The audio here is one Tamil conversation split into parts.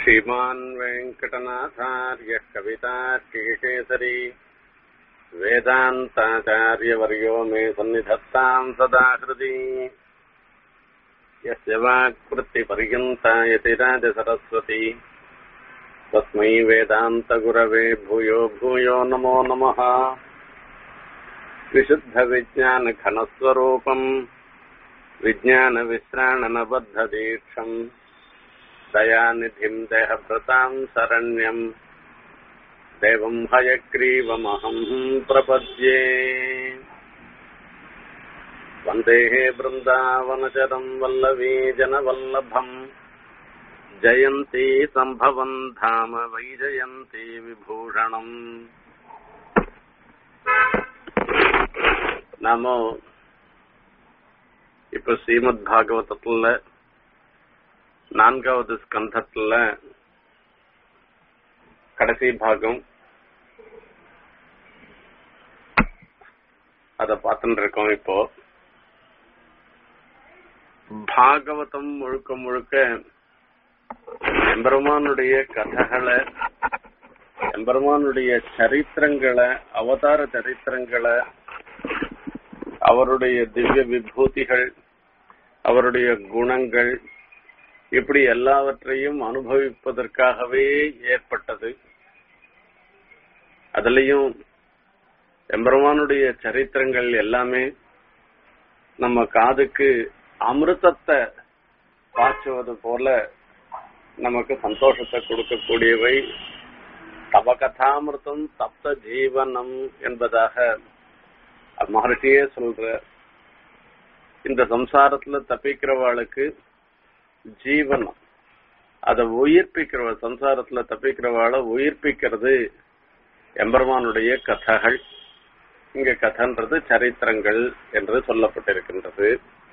श्रीमान् वेङ्कटनाथार्यः कवितार्किकेसरी वेदान्ताचार्यवर्यो मे सन्निधत्ताम् सदा हृदि यस्य वाक्वृत्तिपर्यन्ता यतिराजसरस्वती तस्मै वेदान्तगुरवे भूयो भूयो नमो नमः विशुद्धविज्ञानघनस्वरूपम् विज्ञानविश्राणनबद्धदीक्षम् दयानिधिम् देहभृताम् शरण्यम् देवम् हयग्रीवमहम् प्रपद्ये वन्देः बृन्दावनचरम् वल्लवी जनवल्लभम् जयन्ती सम्भवम् धाम वैजयन्ती विभूषणम् நாம இப்ப ஸ்ரீமத் பாகவதத்துல நான்காவது ஸ்கந்தத்துல கடைசி பாகம் அத பார்த்துட்டு இருக்கோம் இப்போ பாகவதம் முழுக்க முழுக்க எம்பெருமானுடைய கதைகளை எம்பெருமானுடைய சரித்திரங்களை அவதார சரித்திரங்களை அவருடைய திவ்ய விபூதிகள் அவருடைய குணங்கள் இப்படி எல்லாவற்றையும் அனுபவிப்பதற்காகவே ஏற்பட்டது அதுலயும் எம்பெருமானுடைய சரித்திரங்கள் எல்லாமே நம்ம காதுக்கு அமிர்தத்தை பாய்ச்சுவது போல நமக்கு சந்தோஷத்தை கொடுக்கக்கூடியவை தவ கதாமிருதம் தப்த ஜீவனம் என்பதாக மகர்ஷியே சொல்ற இந்த சம்சாரத்துல தப்பிக்கிறவாளுக்கு ஜீவனம் அதை உயிர்ப்பிக்கிற சம்சாரத்துல தப்பிக்கிறவாளை உயிர்ப்பிக்கிறது எம்பெருமானுடைய கதைகள் இங்க கதைன்றது சரித்திரங்கள் என்று சொல்லப்பட்டிருக்கின்றது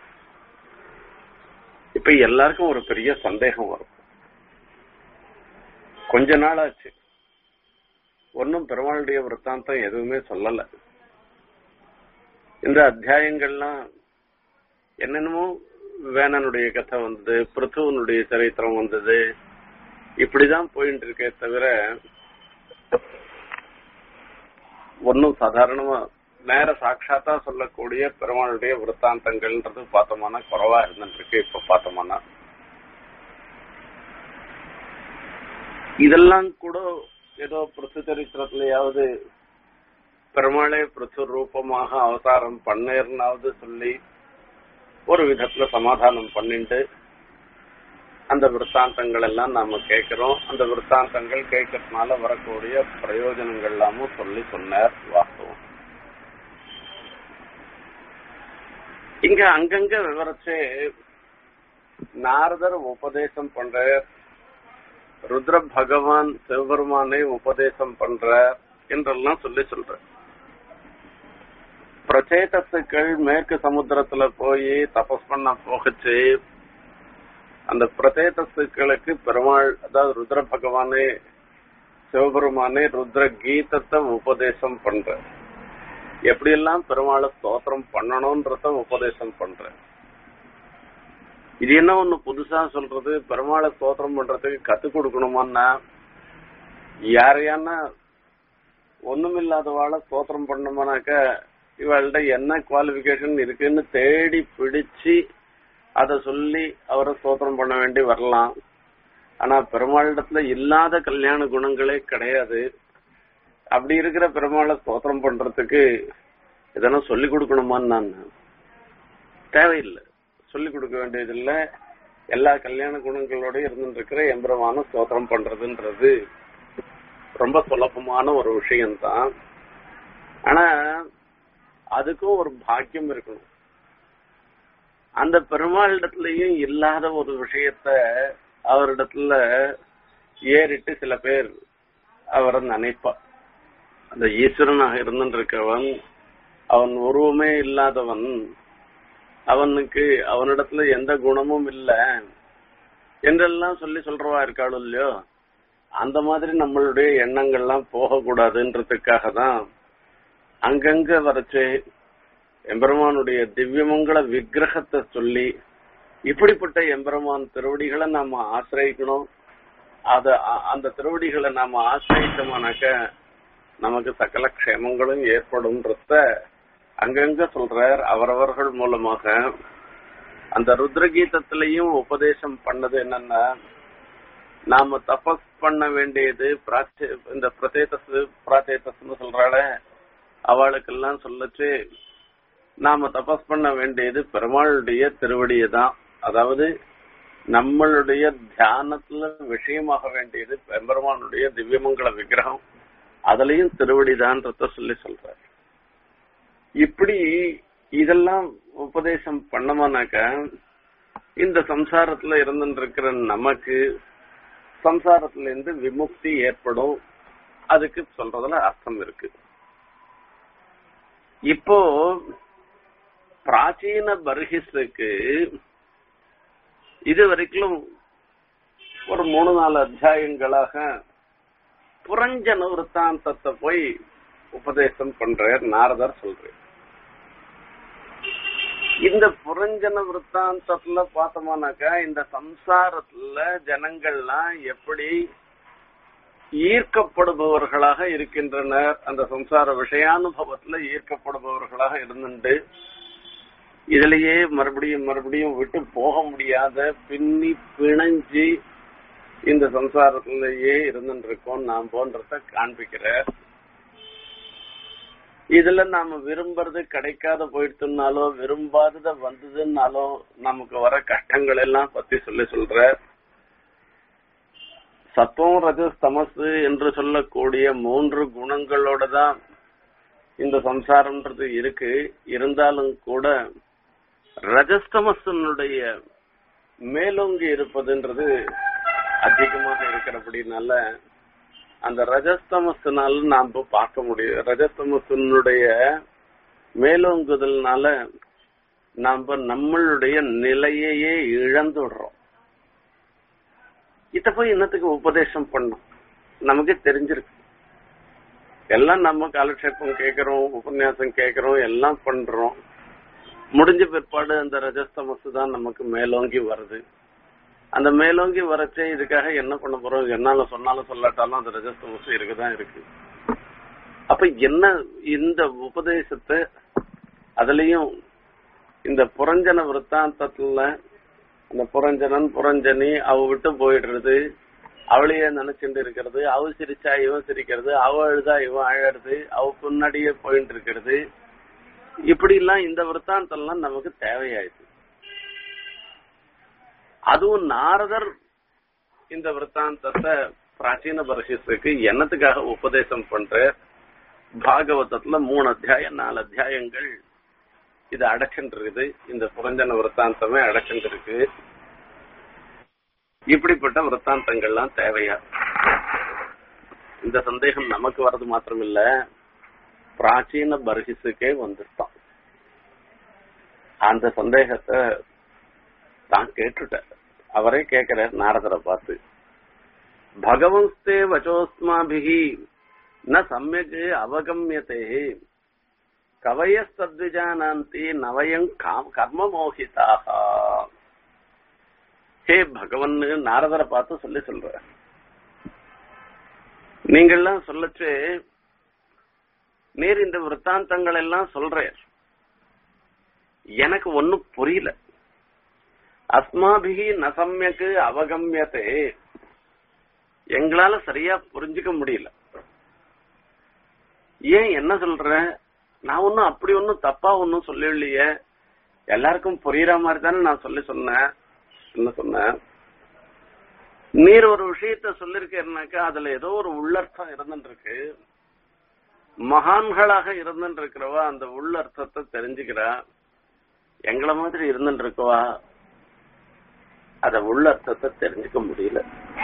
இப்ப எல்லாருக்கும் ஒரு பெரிய சந்தேகம் வரும் கொஞ்ச நாள் ஆச்சு ஒன்னும் பெருமாளுடைய விற்த்தாந்தம் எதுவுமே சொல்லல இந்த அத்தியாயங்கள்லாம் என்னென்னமோ வேணனுடைய கதை வந்தது பிருத்துவனுடைய சரித்திரம் வந்தது இப்படிதான் போயிட்டு இருக்கே தவிர ஒன்னும் சாதாரணமா நேர சாட்சாத்தா சொல்லக்கூடிய பெருமாளுடைய விற்த்தாந்தங்கள்ன்றது பார்த்தோம்னா குறவா இருந்துட்டு இருக்கு இப்ப பார்த்தோம்னா இதெல்லாம் கூட ஏதோ பிருத்து சரித்திரத்திலேயாவது பெருமாளே பிருத்து ரூபமாக அவதாரம் பண்ணேர்னாவது சொல்லி ஒரு விதத்துல சமாதானம் பண்ணிட்டு அந்த விற்த்தாந்தங்கள் எல்லாம் நாம கேட்கிறோம் அந்த விற்த்தாந்தங்கள் கேட்கறதுனால வரக்கூடிய பிரயோஜனங்கள் எல்லாமும் சொல்லி சொன்னார் வாஸ்தவம் இங்க அங்கங்க விவரிச்சு நாரதர் உபதேசம் பண்ற ருத்ர பகவான் சிவபெருமானை உபதேசம் பண்ற என்றெல்லாம் சொல்லி சொல்ற பிரச்சேதத்துக்கள் மேற்கு சமுத்திரத்துல போய் தபஸ் பண்ண போகச்சு அந்த பிரதேதத்துக்களுக்கு பெருமாள் அதாவது ருத்ர பகவானே சிவபெருமானே ருத்ர கீதத்தை உபதேசம் பண்ற எப்படியெல்லாம் பெருமாளை ஸ்தோத்திரம் பண்ணணும்ன்றத உபதேசம் பண்ற இது என்ன ஒண்ணு புதுசா சொல்றது பெருமாளை ஸ்தோத்திரம் பண்றதுக்கு கத்து கொடுக்கணுமான்னா யாரையானா ஒண்ணுமில்லாதவாளை ஸ்தோத்திரம் பண்ணணுமானாக்க இவள்கிட்ட என்ன குவாலிபிகேஷன் இருக்குன்னு தேடி பிடிச்சு அத சொல்லி அவரை ஸ்தோத்திரம் பண்ண வேண்டி வரலாம் ஆனா பெருமாளிடத்துல இல்லாத கல்யாண குணங்களே கிடையாது அப்படி இருக்கிற பெருமாளை ஸ்தோத்திரம் பண்றதுக்கு இதெல்லாம் சொல்லி கொடுக்கணுமான்னு நான் தேவையில்லை சொல்லி கொடுக்க வேண்டியதில்லை எல்லா கல்யாண குணங்களோட இருந்துட்டு இருக்கிற எம்பரமான ஸ்தோத்திரம் பண்றதுன்றது ரொம்ப சுலபமான ஒரு விஷயம்தான் ஆனா அதுக்கும் ஒரு பாக்கியம் இருக்கணும் அந்த பெருமாளிடத்துலயும் இல்லாத ஒரு விஷயத்த அவரிடத்துல ஏறிட்டு சில பேர் அவரை நினைப்பா அந்த ஈஸ்வரனாக இருந்துருக்கவன் அவன் உருவமே இல்லாதவன் அவனுக்கு அவனிடத்துல எந்த குணமும் இல்ல என்றெல்லாம் சொல்லி சொல்றவா இருக்காளோ இல்லையோ அந்த மாதிரி நம்மளுடைய எண்ணங்கள்லாம் போகக்கூடாதுன்றதுக்காக தான் அங்கங்க வரைச்சு எம்பெருமானுடைய திவ்யமங்கள விக்கிரகத்தை சொல்லி இப்படிப்பட்ட எம்பெருமான் திருவடிகளை நாம ஆசிரியக்கணும் அத அ- அந்த திருவடிகளை நாம ஆசிரியத்தோம்னாக்க நமக்கு சகல க்ஷேமங்களும் ஏற்படும்ன்றத அங்கங்க சொல்றார் அவரவர்கள் மூலமாக அந்த ருத்ரகீதத்திலையும் உபதேசம் பண்ணது என்னன்னா நாம தபஸ் பண்ண வேண்டியது பிராச்சே- இந்த பிரதேதஸ் பிராச்சேதஸ்னு சொல்றாள அவளுக்கெல்லாம் சொல்லச்சு நாம தபஸ் பண்ண வேண்டியது பெருமாளுடைய திருவடியை தான் அதாவது நம்மளுடைய தியானத்துல விஷயமாக வேண்டியது பெருமானுடைய திவ்யமங்கல விக்கிரகம் அதுலயும் திருவடிதான்றத சொல்லி சொல்றார் இப்படி இதெல்லாம் உபதேசம் பண்ணமானாக்க இந்த சம்சாரத்துல இருந்துட்டு இருக்கிற நமக்கு சம்சாரத்துல இருந்து விமுக்தி ஏற்படும் அதுக்கு சொல்றதுல அர்த்தம் இருக்கு இப்போ பிராச்சீன பர்ஹிஸுக்கு இது வரைக்கும் ஒரு மூணு நாலு அத்தியாயங்களாக புரஞ்சன விற்த்தாந்தத்தை போய் உபதேசம் பண்றார் நாரதர் சொல்றார் இந்த புரஞ்சன விற்த்தாந்தத்துல பார்த்தோம்னாக்கா இந்த சம்சாரத்துல ஜனங்கள்லாம் எப்படி ஈர்க்கப்படுபவர்களாக இருக்கின்றனர் அந்த சம்சார விஷயானுபவத்துல ஈர்க்கப்படுபவர்களாக இருந்துட்டு இதுலயே மறுபடியும் மறுபடியும் விட்டு போக முடியாத பின்னி பிணைஞ்சு இந்த சம்சாரத்திலேயே இருந்துட்டு இருக்கோம் நாம் போன்றத காண்பிக்கிறார் இதுல நாம விரும்புறது கிடைக்காத போயிடுத்துனாலோ விரும்பாதத வந்ததுன்னாலோ நமக்கு வர கஷ்டங்கள் எல்லாம் பத்தி சொல்லி சொல்ற சத்துவம் ரஜஸ் தமசு என்று சொல்லக்கூடிய மூன்று குணங்களோட தான் இந்த சம்சாரம்ன்றது இருக்கு இருந்தாலும் கூட ரஜஸ்தமசனுடைய மேலோங்கி இருப்பதுன்றது அதிகமாக இருக்கிறபடினால அந்த ரஜஸ்தமஸ்னால நாம பார்க்க முடியும் ரஜஸ்தமசனுடைய மேலோங்குதல்னால நாம நம்மளுடைய நிலையையே இழந்துடுறோம் இத போய் என்னத்துக்கு உபதேசம் பண்ணும் நமக்கு தெரிஞ்சிருக்கு எல்லாம் நம்ம காலக்ஷேபம் கேட்கிறோம் உபன்யாசம் கேட்கிறோம் எல்லாம் பண்றோம் முடிஞ்ச பிற்பாடு அந்த ரஜஸ்தமசு தான் நமக்கு மேலோங்கி வருது அந்த மேலோங்கி வரச்சே இதுக்காக என்ன பண்ண போறோம் என்னால சொன்னாலும் சொல்லாட்டாலும் அந்த ரஜஸ்தமசு இருக்குதான் இருக்கு அப்ப என்ன இந்த உபதேசத்தை அதுலயும் இந்த புரஞ்சன விற்த்தாந்தத்துல அந்த புரஞ்சனன் புரஞ்சனி அவ விட்டு போயிடுறது அவளையே நினைச்சுட்டு இருக்கிறது அவ சிரிச்சா இவன் சிரிக்கிறது அவ அழுதா இவன் அழறது அவ முன்னாடியே போயிட்டு இருக்கிறது இப்படி எல்லாம் இந்த விற்த்தாந்தம்லாம் நமக்கு தேவையாயிடுச்சு அதுவும் நாரதர் இந்த விற்த்தாந்தத்தை பிராச்சீன பரிசுக்கு என்னத்துக்காக உபதேசம் பண்ற பாகவதத்துல மூணு அத்தியாயம் நாலு அத்தியாயங்கள் இது அடைச்சுட்டு இருக்குது இந்த புரஞ்சன விற்த்தாந்தமே அடைச்சுட்டு இருக்கு இப்படிப்பட்ட விற்த்தாந்தங்கள்லாம் தேவையா இந்த சந்தேகம் நமக்கு வர்றது மாத்திரமில்ல பிராச்சீன பர்ஹிஸுக்கே வந்துட்டான் அந்த சந்தேகத்தை தான் கேட்டுட்டார் அவரே கேட்கிறார் நாரதரை பார்த்து பகவன்ஸ்தே வச்சோஸ்மாபிகி ந சமயக் அவகமியதே கவயஸ்தத்விஜானாந்தி நவயம் கர்ம மோகிதாக ஹே பகவன் நாரதரை பார்த்து சொல்லி சொல்ற நீங்கள்லாம் சொல்லச்சு நீர் இந்த விற்த்தாந்தங்கள் எல்லாம் சொல்றேன் எனக்கு ஒன்னும் புரியல அஸ்மாபிகி நசம்யக்கு அவகமியத்தே எங்களால சரியா புரிஞ்சுக்க முடியல ஏன் என்ன சொல்ற நான் ஒன்னும் அப்படி ஒன்னும் தப்பா ஒன்னும் சொல்லலையே எல்லாருக்கும் புரியுற மாதிரி தானே நான் சொல்லி சொன்னேன் என்ன சொன்னேன் நீர் ஒரு விஷயத்த சொல்லிருக்கேன்னாக்கா அதுல ஏதோ ஒரு உள்ளர்த்தம் இருந்துட்டு இருக்கு மகான்களாக இருந்துட்டு இருக்கிறவா அந்த உள்ளர்த்தத்தை தெரிஞ்சுக்கிறா எங்களை மாதிரி இருந்துட்டு இருக்கவா அத உள்ளர்த்தத்தை தெரிஞ்சுக்க முடியல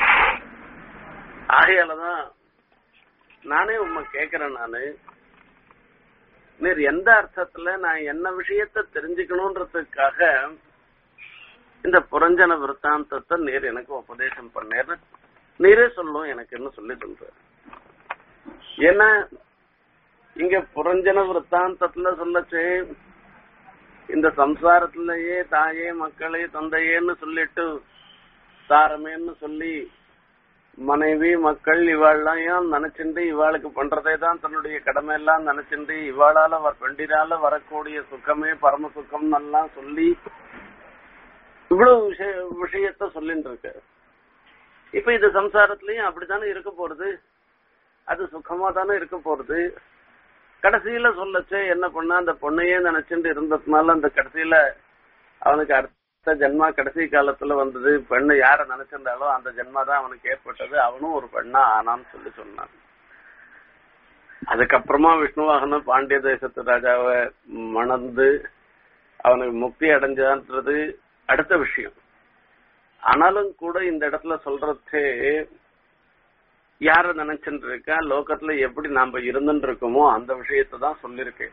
ஆகையாலதான் நானே உண்மை கேக்குறேன் நானு நீர் எந்த அர்த்தத்துல நான் என்ன விஷயத்த தெரிஞ்சுக்கணும்ன்றதுக்காக இந்த புரஞ்சன விற்த்தாந்தத்தை நீர் எனக்கு உபதேசம் பண்ணேன்னு நீரே சொல்லும் எனக்கு என்ன சொல்லி சொல்ற ஏன்னா இங்க புரஞ்சன விற்த்தாந்தத்துல சொல்லச்சு இந்த சம்சாரத்திலேயே தாயே மக்களே தந்தையேன்னு சொல்லிட்டு தாரமேன்னு சொல்லி மனைவி மக்கள் இவாள்லாம் ஏன் நினைச்சுண்டு இவாளுக்கு பண்றதே தான் தன்னுடைய கடமை எல்லாம் நினைச்சுண்டு இவாளால வர பெண்டிரால வரக்கூடிய சுகமே பரம சுகம் எல்லாம் சொல்லி இவ்வளவு விஷய விஷயத்த சொல்லிட்டு இருக்கு இப்ப இது சம்சாரத்திலயும் அப்படித்தானே இருக்க போறது அது சுகமா தானே இருக்க போறது கடைசியில சொல்லச்சே என்ன பண்ணா அந்த பொண்ணையே நினைச்சுட்டு இருந்ததுனால அந்த கடைசியில அவனுக்கு அடுத்த ஜென்மா கடைசி காலத்துல வந்தது பெண்ணு யார நினைச்சிருந்தாலோ அந்த ஜென்மா தான் அவனுக்கு ஏற்பட்டது அவனும் ஒரு பெண்ணா ஆனான்னு சொல்லி சொன்னான் அதுக்கப்புறமா விஷ்ணுவாகனும் பாண்டிய தேசத்து ராஜாவை மணந்து அவனுக்கு முக்தி அடைஞ்சான்றது அடுத்த விஷயம் ஆனாலும் கூட இந்த இடத்துல சொல்றதே யார நினைச்சுட்டு இருக்கா லோகத்துல எப்படி நாம இருந்துட்டு இருக்கோமோ அந்த விஷயத்தை தான் சொல்லியிருக்கேன்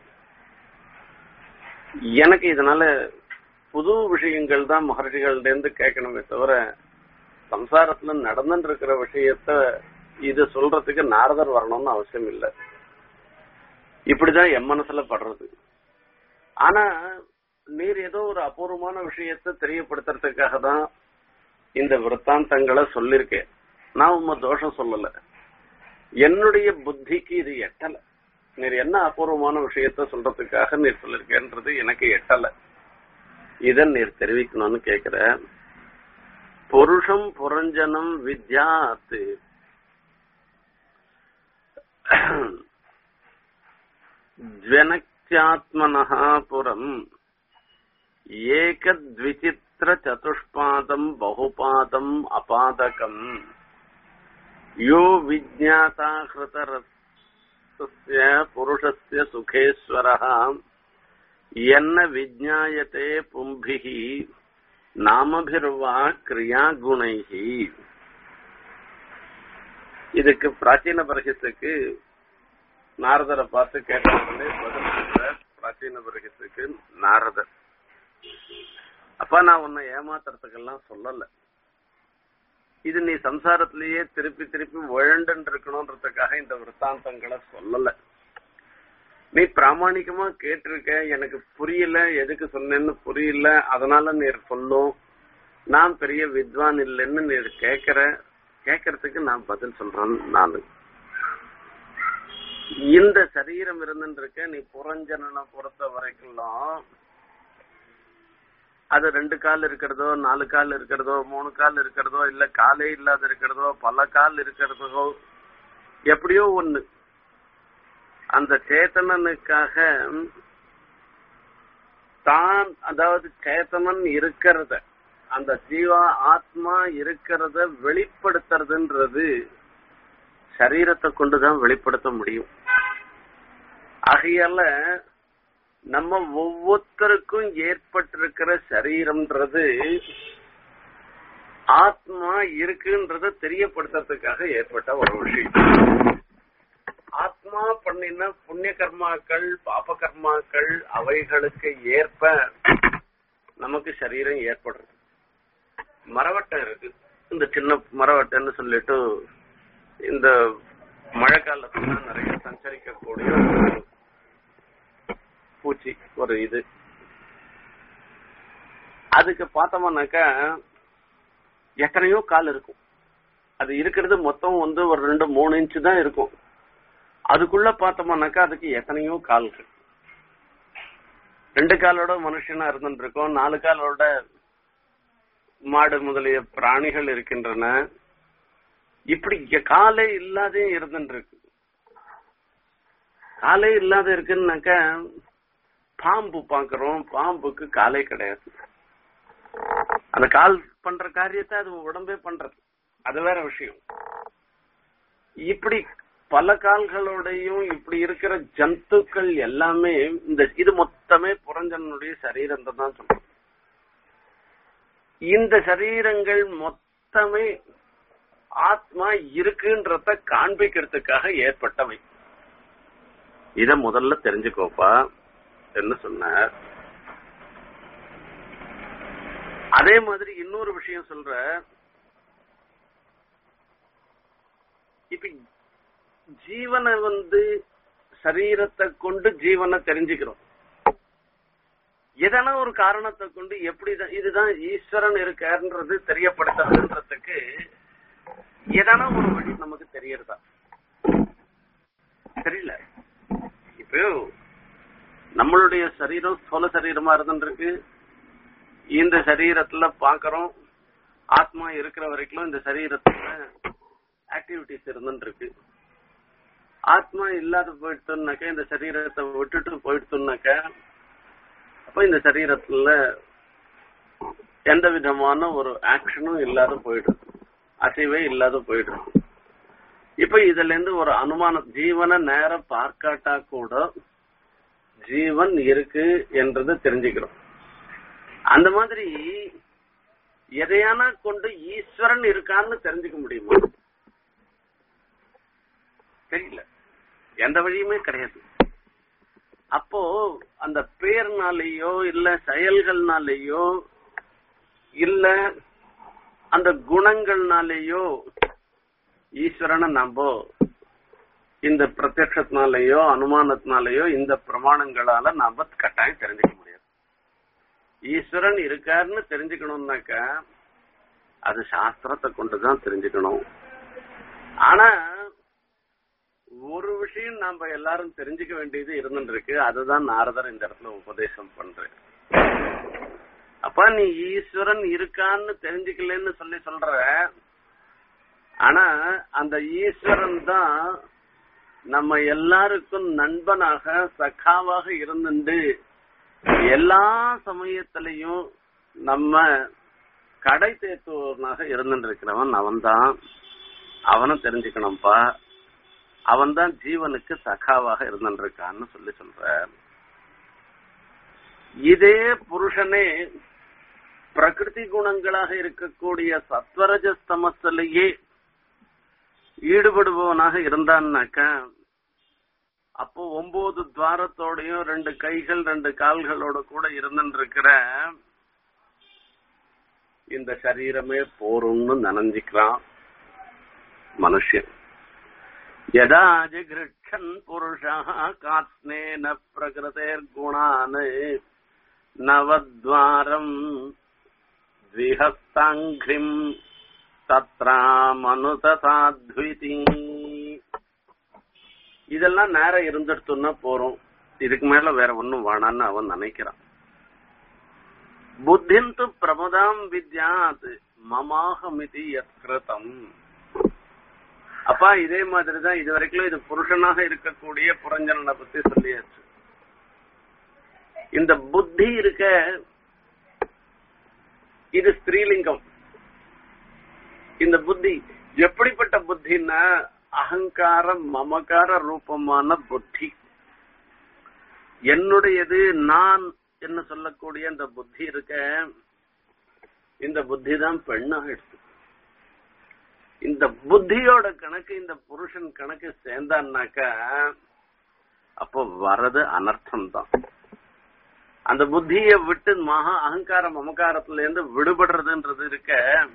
எனக்கு இதனால புது விஷயங்கள் தான் மகர்ஷிகள்ட இருந்து கேட்கணுமே தவிர சம்சாரத்துல நடந்துட்டு இருக்கிற விஷயத்த இது சொல்றதுக்கு நாரதர் வரணும்னு அவசியம் இல்லை இப்படிதான் என் மனசுல படுறது ஆனா நீர் ஏதோ ஒரு அபூர்வமான விஷயத்த தெரியப்படுத்துறதுக்காக தான் இந்த விற்த்தாந்தங்களை சொல்லிருக்கேன் நான் உண்மை தோஷம் சொல்லல என்னுடைய புத்திக்கு இது எட்டல நீர் என்ன அபூர்வமான விஷயத்த சொல்றதுக்காக நீர் சொல்லிருக்கேன்றது எனக்கு எட்டல இத நீர் தெரிவிக்கணும்னு கேக்குற புருஷம் புரஞ்சனம் வித்யாத்து ஜனக்யாத்மனः புறம் ஏகத்விசித்திர சதுஷ்பாதம் பகுபாதம் அபாதகம் யோ விஜாதா ஹிருதரஸ்ய புருஷஸ்ய சுகேஸ்வரः என்ன விஜாயத்தே பும்பிஹி நாமபிர்வா கிரியாகுணைஹி இதுக்கு பிராச்சீன பரகத்துக்கு நாரதரை பார்த்து கேட்டவங்களே பதில் சொல்ற பிராச்சீன பரகத்துக்கு நாரதர் அப்ப நான் உன்னை ஏமாத்துறதுக்கெல்லாம் சொல்லல இது நீ சம்சாரத்திலேயே திருப்பி திருப்பி உழண்டு இருக்கணும்ன்றதுக்காக இந்த விற்த்தாந்தங்களை சொல்லல நீ பிராமணிகமா கேட்டிருக்க எனக்கு புரியல எதுக்கு சொன்னேன்னு புரியல அதனால நீ சொல்லும் நான் பெரிய வித்வான் இல்லைன்னு நீ கேக்குற கேக்குறதுக்கு நான் பதில் சொல்றேன் நானு இந்த சரீரம் இருந்துருக்க நீ புறஞ்சனனை பொறுத்த வரைக்கும் அது ரெண்டு கால் இருக்கிறதோ நாலு கால் இருக்கிறதோ மூணு கால் இருக்கிறதோ இல்ல காலே இல்லாத இருக்கிறதோ பல கால் இருக்கிறதோ எப்படியோ ஒண்ணு அந்த சேத்தனனுக்காக தான் அதாவது சேத்தனன் இருக்கிறத அந்த ஜீவா ஆத்மா இருக்கிறத வெளிப்படுத்துறதுன்றது சரீரத்தை கொண்டுதான் வெளிப்படுத்த முடியும் ஆகையால நம்ம ஒவ்வொருத்தருக்கும் ஏற்பட்டிருக்கிற சரீரம்ன்றது ஆத்மா இருக்குன்றத தெரியப்படுத்துறதுக்காக ஏற்பட்ட ஒரு விஷயம் ஆத்மா பண்ணின புண்ணிய கர்மாக்கள் பாப கர்மாக்கள் அவைகளுக்கு ஏற்ப நமக்கு சரீரம் ஏற்படுறது மரவட்டம் இருக்கு இந்த சின்ன மரவட்டம்னு சொல்லிட்டு இந்த மழை காலத்துல நிறைய சஞ்சரிக்கக்கூடிய ஒரு பூச்சி ஒரு இது அதுக்கு பார்த்தோம்னாக்கா எத்தனையோ கால் இருக்கும் அது இருக்கிறது மொத்தம் வந்து ஒரு ரெண்டு மூணு இன்ச்சு தான் இருக்கும் அதுக்குள்ள பார்த்தோம்னாக்கா அதுக்கு எத்தனையோ கால்கள் ரெண்டு காலோட மனுஷனா இருந்துட்டு இருக்கோம் நாலு காலோட மாடு முதலிய பிராணிகள் இருக்கின்றன இப்படி காலே இல்லாதே இருந்துட்டு இருக்கு காலே இல்லாத இருக்குன்னாக்கா பாம்பு பாக்குறோம் பாம்புக்கு காலே கிடையாது அந்த கால் பண்ற காரியத்தை அது உடம்பே பண்றது அது வேற விஷயம் இப்படி பல கால்களோடையும் இப்படி இருக்கிற ஜந்துக்கள் எல்லாமே இந்த இது மொத்தமே புறஞ்சனுடைய சரீரம் தான் சொல்றோம் இந்த சரீரங்கள் மொத்தமே ஆத்மா இருக்குன்றத காண்பிக்கிறதுக்காக ஏற்பட்டவை இத முதல்ல தெரிஞ்சுக்கோப்பா என்ன சொன்னார் அதே மாதிரி இன்னொரு விஷயம் சொல்ற இப்ப ஜீவனை வந்து சரீரத்தை கொண்டு ஜீவனை தெரிஞ்சுக்கிறோம் எதனா ஒரு காரணத்தை கொண்டு எப்படி இதுதான் ஈஸ்வரன் இருக்காருன்றது தெரியப்படுத்துறதுன்றதுக்கு ஏதான ஒரு வழி நமக்கு தெரியறதா தெரியல இப்போ நம்மளுடைய சரீரம் ஸ்தூல சரீரமா இருந்துருக்கு இந்த சரீரத்துல பாக்குறோம் ஆத்மா இருக்கிற வரைக்கும் இந்த சரீரத்துல ஆக்டிவிட்டிஸ் இருந்துருக்கு ஆத்மா இல்லாத போயிடுத்துனாக்க இந்த சரீரத்தை விட்டுட்டு போயிடுத்துனாக்க அப்ப இந்த சரீரத்துல எந்த விதமான ஒரு ஆக்ஷனும் இல்லாத போயிடுது அசைவே இல்லாத போயிடுது இப்ப இதுல இருந்து ஒரு அனுமானம் ஜீவனை நேரம் பார்க்காட்டா கூட ஜீவன் இருக்கு என்றது தெரிஞ்சுக்கிறோம் அந்த மாதிரி எதையானா கொண்டு ஈஸ்வரன் இருக்கான்னு தெரிஞ்சுக்க முடியுமா தெரியல எந்த வழியுமே கிடையாது அப்போ அந்த பேர்னாலேயோ இல்ல செயல்கள்னாலேயோ இல்ல அந்த குணங்கள்னாலேயோ ஈஸ்வரனை நம்ப இந்த பிரத்யட்சத்தினாலேயோ அனுமானத்தினாலேயோ இந்த பிரமாணங்களால நாம கட்டாயம் தெரிஞ்சுக்க முடியாது ஈஸ்வரன் இருக்காருன்னு தெரிஞ்சுக்கணும்னாக்க அது சாஸ்திரத்தை கொண்டுதான் தெரிஞ்சுக்கணும் ஆனா ஒரு விஷயம் நாம எல்லாரும் தெரிஞ்சுக்க வேண்டியது இருந்துருக்கு அதுதான் நாரதர் இந்த இடத்துல உபதேசம் பண்றேன் அப்ப நீ ஈஸ்வரன் இருக்கான்னு தெரிஞ்சுக்கலன்னு சொல்லி சொல்ற ஆனா அந்த ஈஸ்வரன் தான் நம்ம எல்லாருக்கும் நண்பனாக சகாவாக இருந்துட்டு எல்லா சமயத்திலையும் நம்ம கடை தேத்துவனாக இருந்துட்டு இருக்கிறவன் அவன்தான் அவனும் தெரிஞ்சுக்கணும்ப்பா அவன் தான் ஜீவனுக்கு சகாவாக இருந்திருக்கான்னு சொல்லி சொல்ற இதே புருஷனே பிரகிருதி குணங்களாக இருக்கக்கூடிய சத்வரஜஸ்தமத்திலேயே ஈடுபடுபவனாக இருந்தான்னாக்க அப்போ ஒன்பது துவாரத்தோடையும் ரெண்டு கைகள் ரெண்டு கால்களோட கூட இருந்துருக்கிற இந்த சரீரமே போரும்னு நினைஞ்சுக்கிறான் மனுஷன் யதா ஜிகிருட்சன் புருஷா காத்ஸ்னேன பிரகிருதேர்குணான் நவத்வாரம் द्विहस्ताङ्घ्रिम् தத்ராமனுதாத்விதி இதெல்லாம் நேரம் இருந்துடுத்துன்னா போறோம் இதுக்கு மேல வேற ஒண்ணும் வேணான்னு அவன் நினைக்கிறான் புத்திந்து பிரமுதாம் வித்யாத் மமாகமிதி யத்கிருதம் அப்பா இதே மாதிரிதான் இது வரைக்கும் இது புருஷனாக இருக்கக்கூடிய புரஞ்சலனை பத்தி சொல்லியாச்சு இந்த புத்தி இருக்க இது ஸ்திரீலிங்கம் இந்த புத்தி எப்படிப்பட்ட புத்தின்னா அகங்கார மமகார ரூபமான புத்தி என்னுடையது நான் என்ன சொல்லக்கூடிய இந்த புத்தி இருக்க இந்த புத்தி தான் பெண்ணாயிடுச்சு இந்த புத்தியோட கணக்கு இந்த புருஷன் கணக்கு சேர்ந்தான்னாக்கா அப்போ வரது அனர்த்தம் தான் அந்த புத்திய விட்டு மகா அகங்கார மமகாரத்துல இருந்து விடுபடுறதுன்றது இருக்க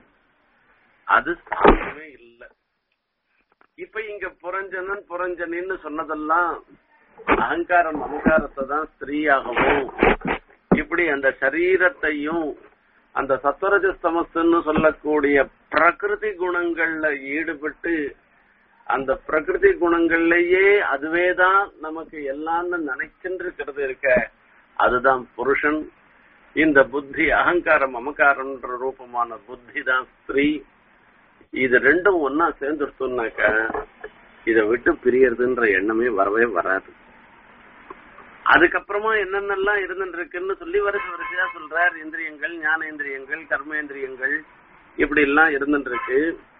அது சாத்தியமே இல்லை இப்ப இங்க புரஞ்சனன் புரஞ்சனின்னு சொன்னதெல்லாம் அகங்காரம் மமகாரத்தை தான் ஸ்திரீயாகவும் இப்படி அந்த சரீரத்தையும் அந்த சத்வரஜஸ்தமஸ்ன்னு சொல்லக்கூடிய பிரகிருதி குணங்கள்ல ஈடுபட்டு அந்த பிரகிருதி குணங்கள்லயே அதுவேதான் நமக்கு எல்லாம்னு நினைச்சுட்டு இருக்கிறது இருக்க அதுதான் புருஷன் இந்த புத்தி அகங்காரம் மமகாரம்ன்ற ரூபமான புத்தி தான் ஸ்திரீ இது ரெண்டும் ஒன்னா சேர்ந்துடுத்தோம்னாக்க இதை விட்டு பிரியறதுன்ற எண்ணமே வரவே வராது அதுக்கப்புறமா என்னென்னலாம் இருந்துருக்குன்னு சொல்லி வரிசை வரிசையா சொல்றார் இந்திரியங்கள் ஞானேந்திரியங்கள் கர்மேந்திரியங்கள் இப்படி எல்லாம் இருந்துருக்கு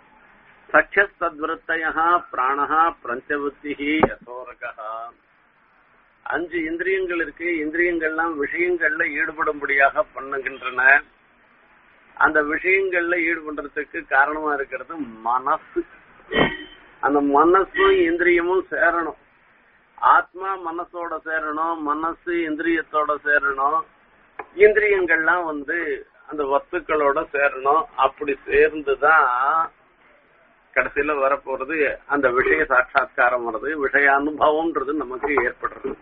சக்ஷஸ்தத்வத்தையா பிராணஹா பிரஞ்சபுத்தி யசோரகா அஞ்சு இந்திரியங்கள் இருக்கு இந்திரியங்கள்லாம் விஷயங்கள்ல ஈடுபடும்படியாக பண்ணுகின்றன அந்த விஷயங்கள்ல ஈடுபடுறதுக்கு காரணமா இருக்கிறது மனசு அந்த மனசும் இந்திரியமும் சேரணும் ஆத்மா மனசோட சேரணும் மனசு இந்திரியத்தோட சேரணும் இந்திரியங்கள்லாம் வந்து அந்த வஸ்துக்களோட சேரணும் அப்படி சேர்ந்துதான் கடைசியில வரப்போறது அந்த விஷய சாட்சா்காரம் வர்றது விஷய அனுபவம்ன்றது நமக்கு ஏற்படுறது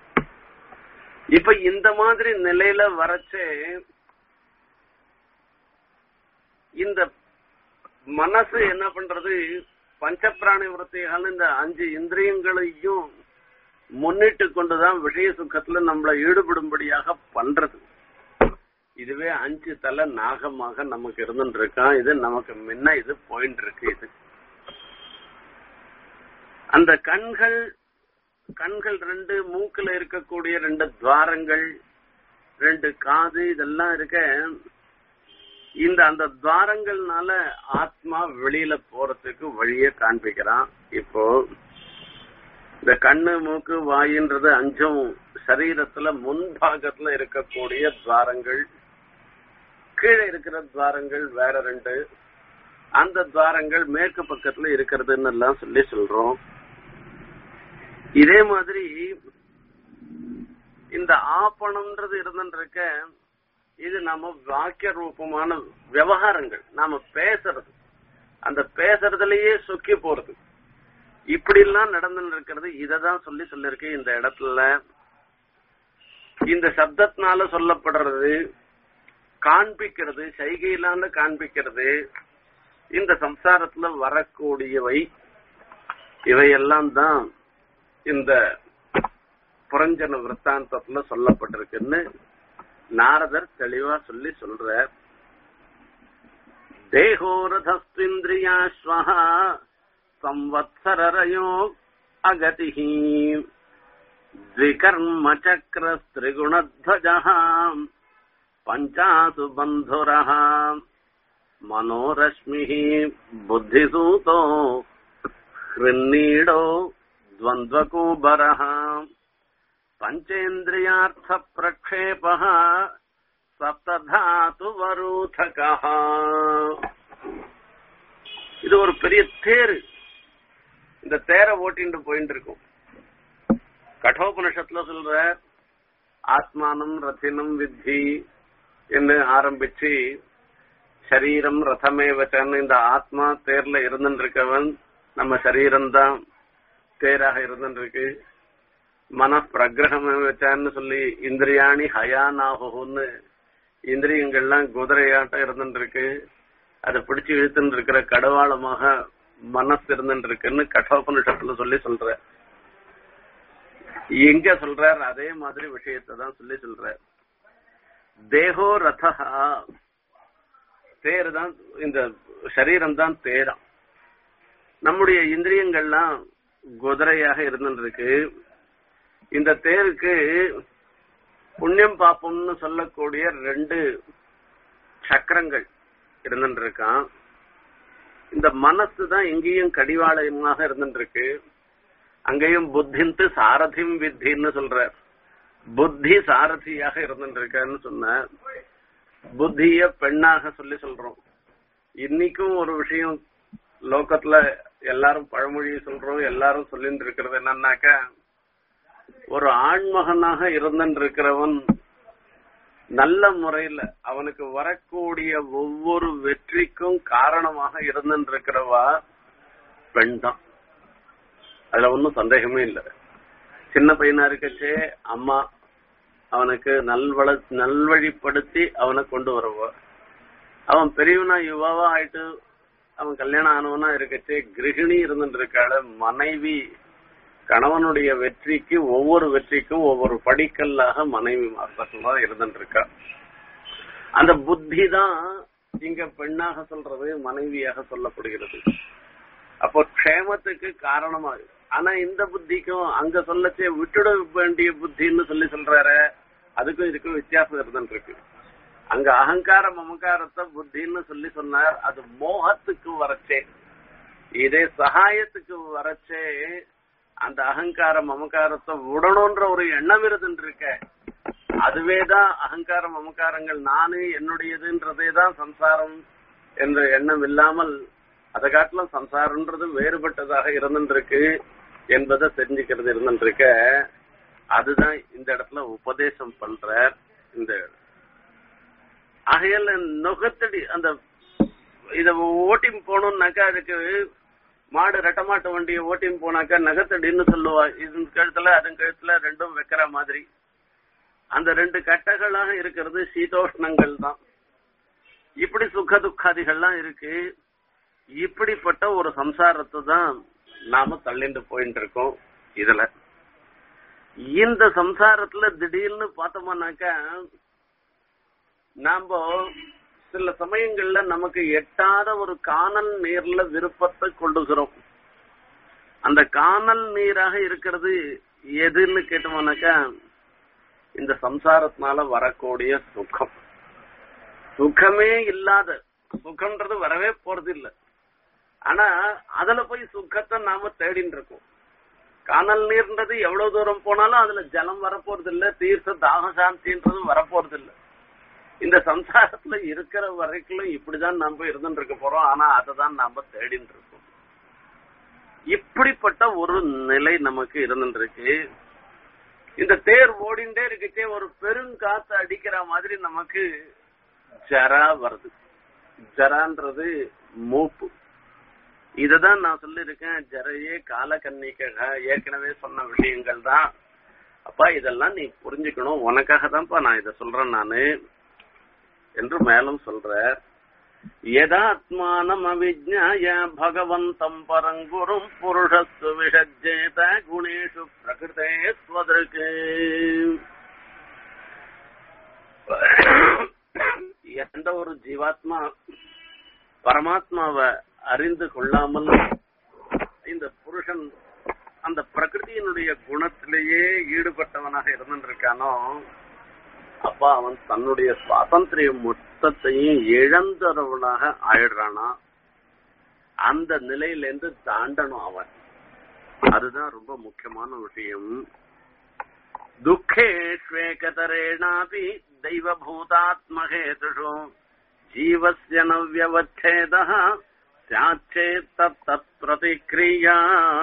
இப்ப இந்த மாதிரி நிலையில வரச்சே இந்த மனசு என்ன பண்றது பஞ்சப்பிராணி விரத்திகள் இந்த அஞ்சு இந்திரியங்களையும் முன்னிட்டு கொண்டுதான் விஷய சுக்கத்துல நம்மளை ஈடுபடும்படியாக பண்றது இதுவே அஞ்சு தலை நாகமாக நமக்கு இருந்துட்டு இருக்கான் இது நமக்கு முன்ன இது போயிட்டு இருக்கு இது அந்த கண்கள் கண்கள் ரெண்டு மூக்குல இருக்கக்கூடிய ரெண்டு துவாரங்கள் ரெண்டு காது இதெல்லாம் இருக்க இந்த அந்த துவாரங்கள்னால ஆத்மா வெளியில போறதுக்கு வழிய காண்பிக்கிறான் இப்போ இந்த கண்ணு மூக்கு வாயின்றது அஞ்சும் சரீரத்துல முன்பாகத்துல இருக்கக்கூடிய துவாரங்கள் கீழே இருக்கிற துவாரங்கள் வேற ரெண்டு அந்த துவாரங்கள் மேற்கு பக்கத்துல இருக்கிறதுன்னு எல்லாம் சொல்லி சொல்றோம் இதே மாதிரி இந்த ஆப்பணம்ன்றது இருந்துருக்க இது நம்ம வாக்கிய ரூபமான விவகாரங்கள் நாம பேசுறது அந்த பேசுறதுலயே சொக்கி போறது இப்படி எல்லாம் நடந்துன்னு இருக்கிறது இததான் சொல்லி சொல்லிருக்கு இந்த இடத்துல இந்த சப்தத்தினால சொல்லப்படுறது காண்பிக்கிறது சைகையிலான காண்பிக்கிறது இந்த சம்சாரத்துல வரக்கூடியவை இவையெல்லாம் தான் இந்த புரஞ்சன விற்த்தாந்தத்துல சொல்லப்பட்டிருக்குன்னு நாரதர் தெளிவா சொல்லி சொல்ற தேகோரதஸ்திந்திரியாஸ்வஹ संवत्सररयो अगतिः द्विकर्मचक्रस्त्रिगुणध्वजः पञ्चासु बन्धुरः मनोरश्मिः बुद्धिसूतो हृन्नीडो द्वन्द्वकूबरः पञ्चेन्द्रियार्थप्रक्षेपः सप्तधातुवरूथकः இது ஒரு பெரிய தேர் இந்த தேரை ஓட்டிட்டு போயிட்டு இருக்கும் கட்டோபனிஷத்துல சொல்ற ஆத்மானம் ரத்தினம் வித்தி என்று ஆரம்பிச்சு சரீரம் ரதமே வச்சான்னு இந்த ஆத்மா தேர்ல இருந்துட்டு இருக்கவன் நம்ம சரீரம் தான் தேராக இருந்துட்டு இருக்கு மன பிரகிரகமே வச்சான்னு சொல்லி இந்திரியாணி ஹயானாகுன்னு இந்திரியங்கள்லாம் குதிரையாட்டம் இருந்துட்டு இருக்கு அதை பிடிச்சு இழுத்துட்டு இருக்கிற கடவாளமாக மனசு இருந்துட்டு இருக்குன்னு கட்டோபனிஷத்துல சொல்லி சொல்ற எங்க சொல்றார் அதே மாதிரி விஷயத்தை தான் சொல்லி சொல்ற தேகோ ரதா தேர் தான் இந்த சரீரம் தான் தேரம் நம்முடைய இந்திரியங்கள்லாம் குதிரையாக இருந்துட்டு இருக்கு இந்த தேருக்கு புண்ணியம் பாப்பம்னு சொல்லக்கூடிய ரெண்டு சக்கரங்கள் இருந்துட்டு இருக்கான் இந்த மனசு தான் எங்கேயும் கடிவாளயமாக இருந்துட்டு இருக்கு அங்கேயும் புத்தின்ட்டு சாரதிம் வித்தின்னு சொல்ற புத்தி சாரதியாக இருந்துட்டு இருக்கான்னு சொன்ன புத்திய பெண்ணாக சொல்லி சொல்றோம் இன்னைக்கும் ஒரு விஷயம் லோகத்துல எல்லாரும் பழமொழி சொல்றோம் எல்லாரும் சொல்லிட்டு இருக்கிறது என்னன்னாக்க ஒரு ஆண்மகனாக இருந்துட்டு இருக்கிறவன் நல்ல முறையில அவனுக்கு வரக்கூடிய ஒவ்வொரு வெற்றிக்கும் காரணமாக இருந்துட்டு இருக்கிறவா பெண் தான் அதுல ஒன்றும் சந்தேகமே இல்லை சின்ன பையனா இருக்கச்சே அம்மா அவனுக்கு நல்வள நல்வழிப்படுத்தி அவனை கொண்டு வருவா அவன் பெரியவனா யுவாவா ஆயிட்டு அவன் கல்யாணம் ஆனவனா இருக்கச்சே கிரகிணி இருந்துட்டு இருக்காள மனைவி கணவனுடைய வெற்றிக்கு ஒவ்வொரு வெற்றிக்கும் ஒவ்வொரு படிக்கல்லாக மனைவி மாற்றமா இருந்துட்டு இருக்கா அந்த புத்தி தான் இங்க பெண்ணாக சொல்றது மனைவியாக சொல்லப்படுகிறது அப்போ க்ஷேமத்துக்கு காரணமா ஆனா இந்த புத்திக்கும் அங்க சொல்லச்சே விட்டுட வேண்டிய புத்தின்னு சொல்லி சொல்றாரு அதுக்கும் இதுக்கும் வித்தியாசம் இருந்துட்டு இருக்கு அங்க அகங்கார மமகாரத்தை புத்தின்னு சொல்லி சொன்னார் அது மோகத்துக்கு வரச்சே இதே சகாயத்துக்கு வரச்சே அந்த அகங்கார மமகாரத்தை விடணும்ன்ற ஒரு எண்ணம் இருந்துட்டு இருக்க அதுவேதான் அகங்கார மமகாரங்கள் நானு என்னுடையதுன்றதே தான் சம்சாரம் என்ற எண்ணம் இல்லாமல் அதை காட்டிலும் சம்சாரம்ன்றது வேறுபட்டதாக இருந்துருக்கு என்பதை தெரிஞ்சுக்கிறது இருந்துருக்க அதுதான் இந்த இடத்துல உபதேசம் பண்ற இந்த ஆகையால நுகத்தடி அந்த இத ஓட்டி போகணும்னாக்கா அதுக்கு மாடு ரெட்டமாட்டு வண்டியை ஓட்டின்னு போனாக்கா நகத்தடின்னு சொல்லுவா இது கழுத்துல அதன் கழுத்துல ரெண்டும் வைக்கிற மாதிரி அந்த ரெண்டு கட்டைகளாக இருக்கிறது சீதோஷ்ணங்கள் தான் இப்படி சுக துக்காதிகள்லாம் இருக்கு இப்படிப்பட்ட ஒரு சம்சாரத்தை தான் நாம தள்ளிட்டு போயிட்டு இருக்கோம் இதுல இந்த சம்சாரத்துல திடீர்னு பார்த்தோம்னாக்கா நாம சில சமயங்கள்ல நமக்கு எட்டாத ஒரு காணல் நீர்ல விருப்பத்தை கொண்டுகிறோம் அந்த காணல் நீராக இருக்கிறது எதுன்னு கேட்டோம்னாக்கா இந்த சம்சாரத்தினால வரக்கூடிய சுகம் சுகமே இல்லாத சுகம்ன்றது வரவே போறது இல்ல ஆனா அதுல போய் சுகத்தை நாம தேடின்னு இருக்கோம் காணல் நீர்ன்றது எவ்வளவு தூரம் போனாலும் அதுல ஜலம் வரப்போறது இல்ல தீர்த்த தாக சாந்தின்றது வரப்போறது இல்ல இந்த சம்சாரத்துல இருக்கிற வரைக்கும் இப்படிதான் நாம இருந்துட்டு இருக்க போறோம் ஆனா அதை தான் நாம தேடின்னு இருக்கோம் இப்படிப்பட்ட ஒரு நிலை நமக்கு இருந்துட்டு இருக்கு இந்த தேர் ஓடிண்டே இருக்குச்சே ஒரு பெருங்காத்து அடிக்கிற மாதிரி நமக்கு ஜரா வருது ஜரான்றது மூப்பு இததான் நான் சொல்லியிருக்கேன் ஜரையே கால கன்னிக்கக ஏற்கனவே சொன்ன விஷயங்கள் தான் அப்பா இதெல்லாம் நீ புரிஞ்சுக்கணும் உனக்காக தான்ப்பா நான் இதை சொல்றேன் நானு என்று மேலும் சொல்ற யதாத்மானம் அவிஜ்ஞாய பகவந்தம் பரங்குரும் புருஷஸ்து விஷஜேத குணேஷு பிரகிருதே ஸ்வதற்கு எந்த ஒரு ஜீவாத்மா பரமாத்மாவை அறிந்து கொள்ளாமல் இந்த புருஷன் அந்த பிரகிருதியினுடைய குணத்திலேயே ஈடுபட்டவனாக இருந்திருக்கானோ அப்ப அவன் தன்னுடைய சுவாதந்திரியம் மொத்தத்தையும் இழந்தவனாக ஆயிடுறானா அந்த நிலையிலேருந்து தாண்டணும் அவன் அதுதான் ரொம்ப முக்கியமான விஷயம் துக்கேஷ்வேகதரேணாபி தெய்வபூதாத்மகேதுஷு ஜீவஸ்ய நவ்யவச்சேத சாச்சேத் தத் பிரதிக்ரியா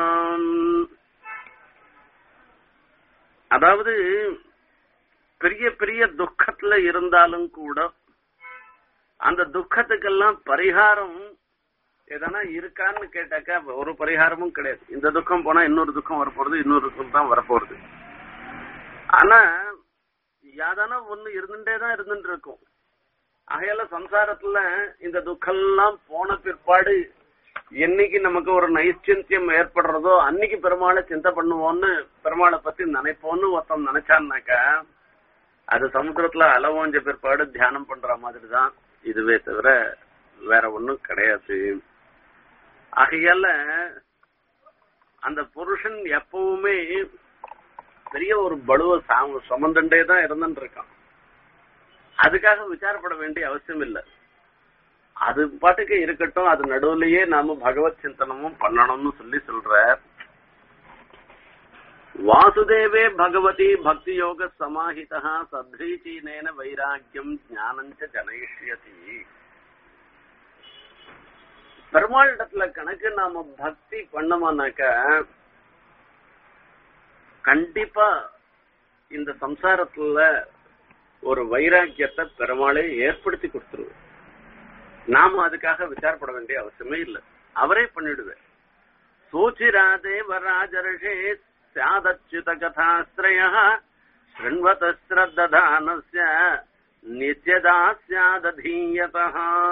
அதாவது பெரிய பெரிய துக்கத்துல இருந்தாலும் கூட அந்த துக்கத்துக்கெல்லாம் பரிகாரம் எதனா இருக்கான்னு கேட்டாக்கா ஒரு பரிகாரமும் கிடையாது இந்த துக்கம் போனா இன்னொரு துக்கம் வரப்போறது இன்னொரு துக்கம் தான் வரப்போறது ஆனா யாதானா ஒண்ணு இருந்துட்டே தான் இருந்துட்டு இருக்கும் ஆகையால சம்சாரத்துல இந்த துக்கம்லாம் போன பிற்பாடு என்னைக்கு நமக்கு ஒரு நைச்சிந்தியம் ஏற்படுறதோ அன்னைக்கு பெருமாளை சிந்தை பண்ணுவோம்னு பெருமாளை பத்தி நினைப்போம்னு ஒருத்தன் நினைச்சான்னாக்கா அது சமுத்திரத்துல அலவோஞ்ச பிற்பாடு தியானம் பண்ற மாதிரி தான் இதுவே தவிர வேற ஒண்ணும் கிடையாது ஆகையால அந்த புருஷன் எப்பவுமே பெரிய ஒரு பலுவ சுமந்துட்டே தான் இருந்துட்டு இருக்கான் அதுக்காக விசாரப்பட வேண்டிய அவசியம் இல்லை அது பாட்டுக்கு இருக்கட்டும் அது நடுவுலயே நாம பகவத் சிந்தனமும் பண்ணணும்னு சொல்லி சொல்ற வாசுதேவே பகவதி பக்தி யோக சமாஹிதா சத்ரீச்சீனேன வைராக்கியம் ஞானஞ்ச ஜனயிஷ்யதி பெருமாளிடத்துல கணக்கு நாம பக்தி பண்ணோம்னாக்க கண்டிப்பா இந்த சம்சாரத்துல ஒரு வைராக்கியத்தை பெருமாளே ஏற்படுத்தி கொடுத்துருவோம் நாம அதுக்காக விசாரப்பட வேண்டிய அவசியமே இல்லை அவரே பண்ணிடுவேன் சூச்சிராதேவ ராஜர்ஷே சாதச்சுத கதாஸ்ரய ஸ்ருண்வத ஸ்ரத்ததானஸ்ய நித்யதா சியாதீயதா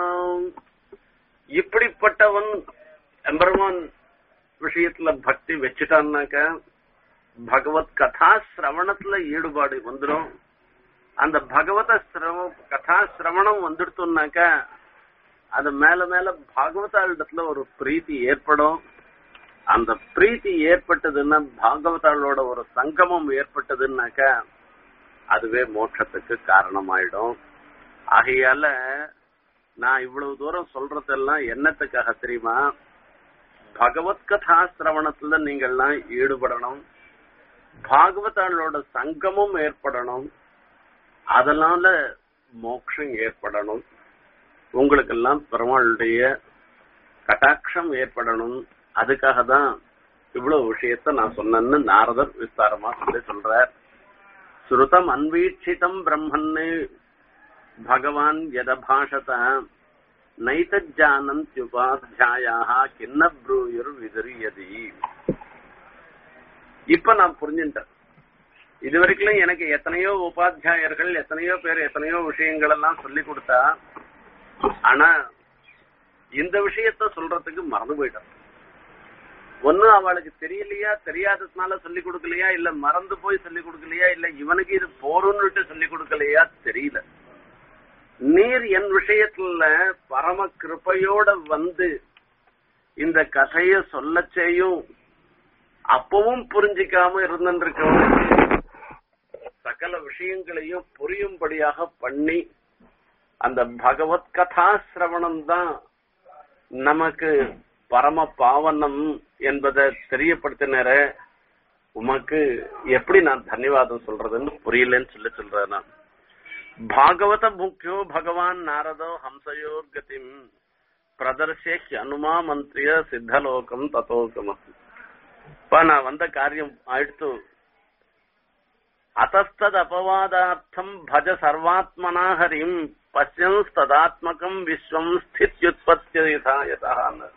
இப்படிப்பட்டவன் எம்பெருமான் விஷயத்துல பக்தி வச்சுட்டான்னாக்க பகவத் கதா சிரவணத்துல ஈடுபாடு வந்துடும் அந்த பகவத சிரவ கதா சிரவணம் வந்துடுத்தோம்னாக்க அது மேல மேல பாகவதாளிடத்துல ஒரு பிரீத்தி ஏற்படும் அந்த பிரீத்தி ஏற்பட்டதுன்னா பாகவதாளோட ஒரு சங்கமம் ஏற்பட்டதுன்னாக்க அதுவே மோட்சத்துக்கு காரணமாயிடும் ஆகையால நான் இவ்வளவு தூரம் சொல்றதெல்லாம் என்னத்துக்காக தெரியுமா பகவத் கதா சிரவணத்துல நீங்கள்லாம் ஈடுபடணும் பாகவதாளோட சங்கமும் ஏற்படணும் அதனால மோட்சம் ஏற்படணும் உங்களுக்கெல்லாம் பெருமாளுடைய கட்டாட்சம் ஏற்படணும் அதுக்காக தான் இவ்வளவு விஷயத்த நான் சொன்னேன்னு நாரதர் விஸ்தாரமா சொல்லி சொல்றார் ஸ்ருதம் அன்வீட்சிதம் பிரம்மன்னு பகவான் எதபாஷத நைதஜானந்த்யுபாத்தியாயாக கிண்ண ப்ரூயர் விதறியதி இப்ப நான் புரிஞ்சுட்டேன் இது வரைக்கும் எனக்கு எத்தனையோ உபாத்தியாயர்கள் எத்தனையோ பேர் எத்தனையோ விஷயங்கள் எல்லாம் சொல்லி கொடுத்தா ஆனா இந்த விஷயத்த சொல்றதுக்கு மறந்து போயிட்டான் ஒண்ணு அவளுக்கு தெரியலையா தெரியாததுனால சொல்லி கொடுக்கலையா இல்ல மறந்து போய் சொல்லி கொடுக்கலையா இல்ல இவனுக்கு இது போருன்னுட்டு சொல்லி கொடுக்கலையா தெரியல நீர் என் விஷயத்துல பரம கிருப்பையோட வந்து இந்த கதைய சொல்ல செய்யும் அப்பவும் புரிஞ்சிக்காம இருந்திருக்கவன் சகல விஷயங்களையும் புரியும்படியாக பண்ணி அந்த பகவத் கதா சிரவணம் தான் நமக்கு பரம பாவனம் என்பதை தெரியப்படுத்தினர உமக்கு எப்படி நான் தன்யவாதம் சொல்றதுன்னு புரியலன்னு சொல்லி சொல்றேன் நான் பாகவத முக்கியோ பகவான் நாரதோ ஹம்சயோர் கதிம் பிரதர்ஷே அனுமா மந்திரிய சித்தலோகம் தத்தோகம் இப்ப நான் வந்த காரியம் ஆயிடுத்து அத்தஸ்தத் அபவாதார்த்தம் பஜ சர்வாத்மனா ஹரிம் பசியன் ததாத்மகம் விஸ்வம் ஸ்தித்யுத்பத்தியதான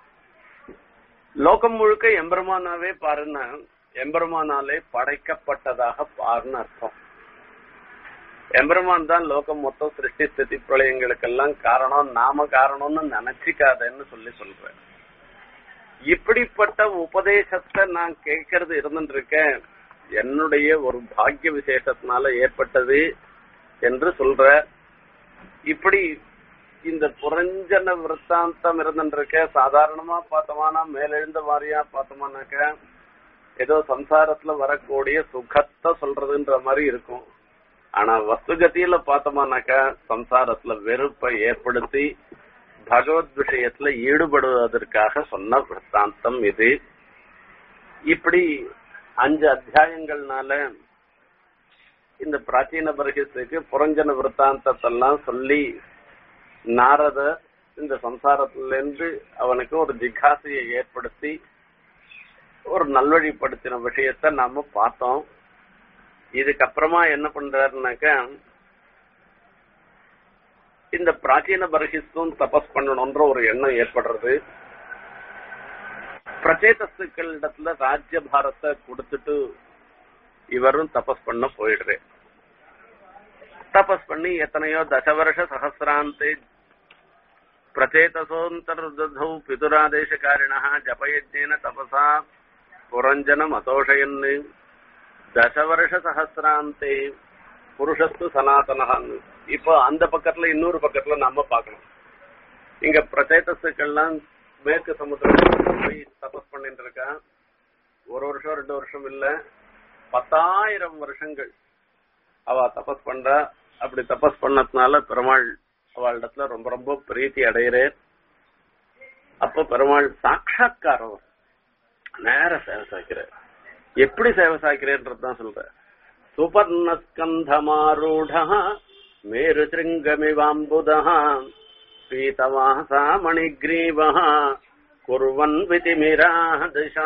லோகம் முழுக்க எம்பெருமானாவே பாருன்னா எம்பெருமானாலே படைக்கப்பட்டதாக பாருன்னு அர்த்தம் எம்பெருமான் தான் லோகம் மொத்தம் சிருஷ்டி ஸ்திதி பிரளயங்களுக்கெல்லாம் காரணம் நாம காரணம்னு நினைச்சிக்காதேன்னு சொல்லி சொல்றேன் இப்படிப்பட்ட உபதேசத்தை நான் கேட்கறது இருந்துட்டு இருக்கேன் என்னுடைய ஒரு பாக்கிய விசேஷத்தினால ஏற்பட்டது என்று சொல்ற இப்படி இந்த புரஞ்சன விற்த்தாந்தம் இருந்துருக்க சாதாரணமா பார்த்தோமானா மேலெழுந்த வாரியா பார்த்தோமானாக்க ஏதோ சம்சாரத்துல வரக்கூடிய சுகத்தை சொல்றதுன்ற மாதிரி இருக்கும் ஆனா வஸ்துகத்தியில பார்த்தோமானாக்கா சம்சாரத்துல வெறுப்பை ஏற்படுத்தி பகவத் விஷயத்துல ஈடுபடுவதற்காக சொன்ன விற்த்தாந்தம் இது இப்படி அஞ்சு அத்தியாயங்கள்னால இந்த பிராச்சீன பரிகத்துக்கு புரஞ்சன விற்த்தாந்தத்தெல்லாம் சொல்லி நாரத இந்த சம்சாரத்திலிருந்து அவனுக்கு ஒரு ஜிகாசையை ஏற்படுத்தி ஒரு நல்வழிப்படுத்தின விஷயத்த நாம பார்த்தோம் இதுக்கப்புறமா என்ன பண்றாருனாக்கா இந்த பிராச்சீன பர்ஹிஸ்தும் தபஸ் பண்ணணும்ன்ற ஒரு எண்ணம் ஏற்படுறது பிரச்சேதத்துக்களிடத்துல ராஜ்ய பாரத்தை கொடுத்துட்டு இவரும் தபஸ் பண்ண போயிடுறே தபஸ் பண்ணி எத்தனையோ தசவருஷ சகசிராந்தே பிரச்சேதசோந்தர்தௌ பிதுராதேசகாரிணா ஜபயஜ்ஞேன தபசா புரஞ்சனம் அதோஷயன்னு தசவருஷ சகசிராந்தே புருஷஸ்து சனாதனஹான்னு இப்போ அந்த பக்கத்துல இன்னொரு பக்கத்துல நாம பார்க்கணும் இங்க பிரச்சேதசுக்கள்லாம் மேற்கு சமுத்திரத்துல போய் தபஸ் பண்ணிட்டு இருக்கான் ஒரு வருஷம் ரெண்டு வருஷம் இல்ல பத்தாயிரம் வருஷங்கள் அவ தபஸ் பண்றா அப்படி தபஸ் பண்ணதுனால பெருமாள் அவளிடத்துல ரொம்ப ரொம்ப பிரீத்தி அடையிறே அப்ப பெருமாள் சாட்சா்காரம் நேர சேவை சாய்க்கிறார் எப்படி சேவை சாய்க்கிறேன்றதுதான் சொல்ற சுபர்ணஸ்கந்தமாரூட மேரு சிருங்கமிவாம்புத பீதவாசா மணிகிரீவ குர்வன் விதிமிராதிஷா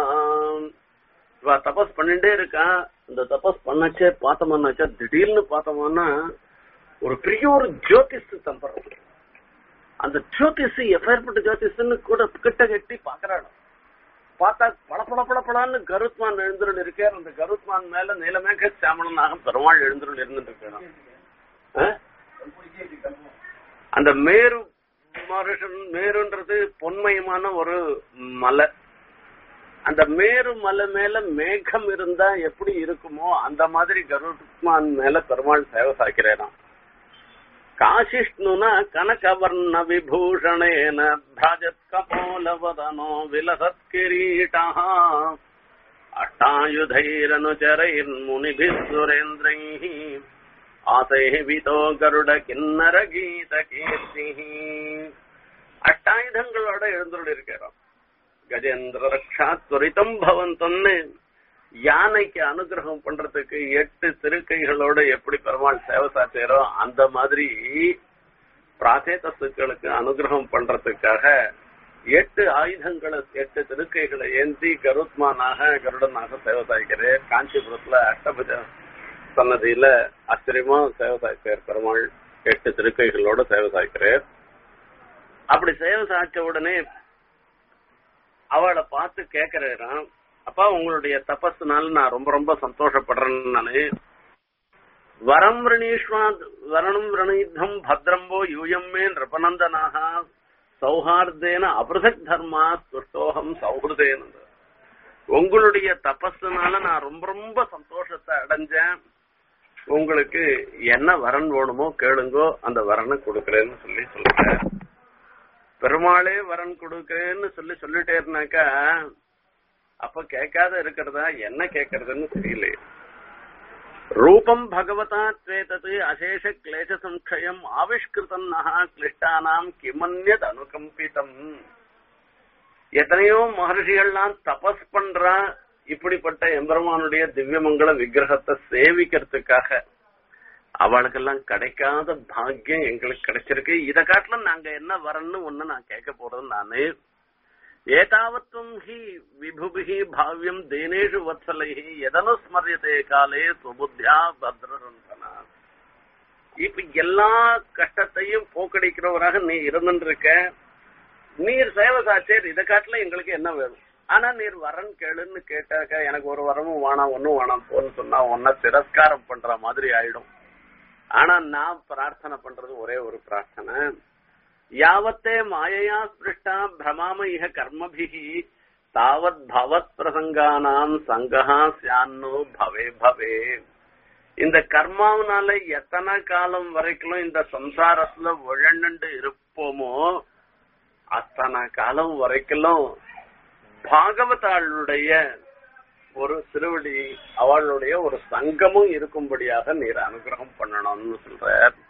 இவ தபஸ் பண்ணிட்டே இருக்கா இந்த தபஸ் பண்ணச்சே பார்த்தோம்னாச்சா திடீர்னு பார்த்தோம்னா ஒரு பெரிய ஒரு ஜோதிஷ் தம்பரம் அந்த ஜோதிஷ் எப்பேற்பட்ட ஜோதிஷ்னு கூட கிட்ட கட்டி பாக்குறாள் பார்த்தா பள பள பள பளான்னு கருத்மான் எழுந்துருள் இருக்கார் அந்த கருத்மான் மேல நீலமேக சாமணனாக பெருமாள் எழுந்துருள் இருந்துட்டு இருக்கான் அந்த மேரு மனுஷன் மேருன்றது பொன்மயமான ஒரு மலை அந்த மேரு மலை மேல மேகம் இருந்தா எப்படி இருக்குமோ அந்த மாதிரி கருட்மான் மேல பெருமாள் சேவை சாய்க்கிறேனாம் காசிஷ்ணுனா கனகவர்ண விபூஷணேன பிராஜத் கபோலவதனோ விலசத் கிரீட்டா அட்டாயுதைரனுச்சரைர்முனிபிः சுரேந்திரைः ஆசைவிதோ கருட கிண்ணர கீத கீர்த்தி அட்டாயுதங்களோட எழுந்துள்ள இருக்கிறோம் கஜேந்திர ரக்ஷா துரிதம் பவந்தன்னு யானைக்கு அனுகிரகம் பண்றதுக்கு எட்டு திருக்கைகளோட எப்படி பெருமாள் சேவை சாச்சேரோ அந்த மாதிரி பிராச்சேதத்துக்களுக்கு அனுகிரகம் பண்றதுக்காக எட்டு ஆயுதங்களை எட்டு திருக்கைகளை ஏந்தி கருத்மானாக கருடனாக சேவை சாய்க்கிறேன் காஞ்சிபுரத்துல அஷ்டபுஜ சன்னதியில ஆச்சரியமா சேவை சாய்க்கிறார் பெருமாள் எட்டு திருக்கைகளோட சேவை சாய்க்கிறார் அப்படி சேவை சாய்ச்ச உடனே அவளை பார்த்து கேக்குறேன் அப்பா உங்களுடைய தபஸ்னால நான் ரொம்ப ரொம்ப சந்தோஷப்படுறேன் நானு வரம் விரணீஸ்வா வரணம் விரணீத்தம் பத்ரம்போ யூயம் மே நிருபநந்தனாக சௌஹார்தேன அபிருதக் தர்மா துஷ்டோகம் சௌஹൃதேன உங்களுடைய தபஸ்னால நான் ரொம்ப ரொம்ப சந்தோஷத்தை அடைஞ்சேன் உங்களுக்கு என்ன வரன் வேணுமோ கேளுங்கோ அந்த வரனை கொடுக்கறேன்னு சொல்லி சொல்றேன் பெருமாளே வரன் கொடுக்கறேன்னு சொல்லி சொல்லிட்டே இருந்தாக்கா அப்ப கேட்காத இருக்கிறதா என்ன கேட்கறதுன்னு தெரியல ரூபம் பகவதா துவேதது அசேஷ கிளேச சம்ஷயம் ஆவிஷ்கிருதம் நகா கிளிஷ்டானாம் கிமன்யத் அனுகம்பிதம் எத்தனையோ மகர்ஷிகள்லாம் தபஸ் பண்றா இப்படிப்பட்ட எம்பெருமானுடைய திவ்யமங்கள விக்கிரகத்தை சேவிக்கிறதுக்காக அவளுக்கெல்லாம் கிடைக்காத பாக்கியம் எங்களுக்கு கிடைச்சிருக்கு இதை காட்டிலும் நாங்க என்ன வரன்னு ஒண்ணு நான் கேட்க போறது நானு ஏதாவத்தும் ஹி விபுபிஹி பாவ்யம் தேனேஷு வத்சலைஹி எதனுஸ்மரியதே காலே சுபுத்தியா பத்ரசந்தனா இப்ப எல்லா கஷ்டத்தையும் போக்கடிக்கிறவராக நீ இருந்துருக்க நீர் சேவகாச்சேர் இதை காட்டுல எங்களுக்கு என்ன வேணும் ஆனா நீர் வரன் கேளுன்னு கேட்டாக்க எனக்கு ஒரு வரமும் வேணாம் ஒன்னும் வேணாம் போன்னு சொன்னா உன்ன திரஸ்காரம் பண்ற மாதிரி ஆயிடும் ஆனா நான் பிரார்த்தனை பண்றது ஒரே ஒரு பிரார்த்தனை யாவத்தே மாயையா ஸ்பிருஷ்டா பிரமாம இஹ கர்மபிகி தாவத் பவத் பிரசங்கானாம் சங்கஹா சியான்னு பவே பவே இந்த கர்மாவனால எத்தனை காலம் வரைக்கும் இந்த சம்சாரத்துல உழண்டு இருப்போமோ அத்தனை காலம் வரைக்கும் பாகவதாளுடைய ஒரு திருவடி அவளுடைய ஒரு சங்கமும் இருக்கும்படியாக நீர் அனுகிரகம் பண்ணணும்னு சொல்ற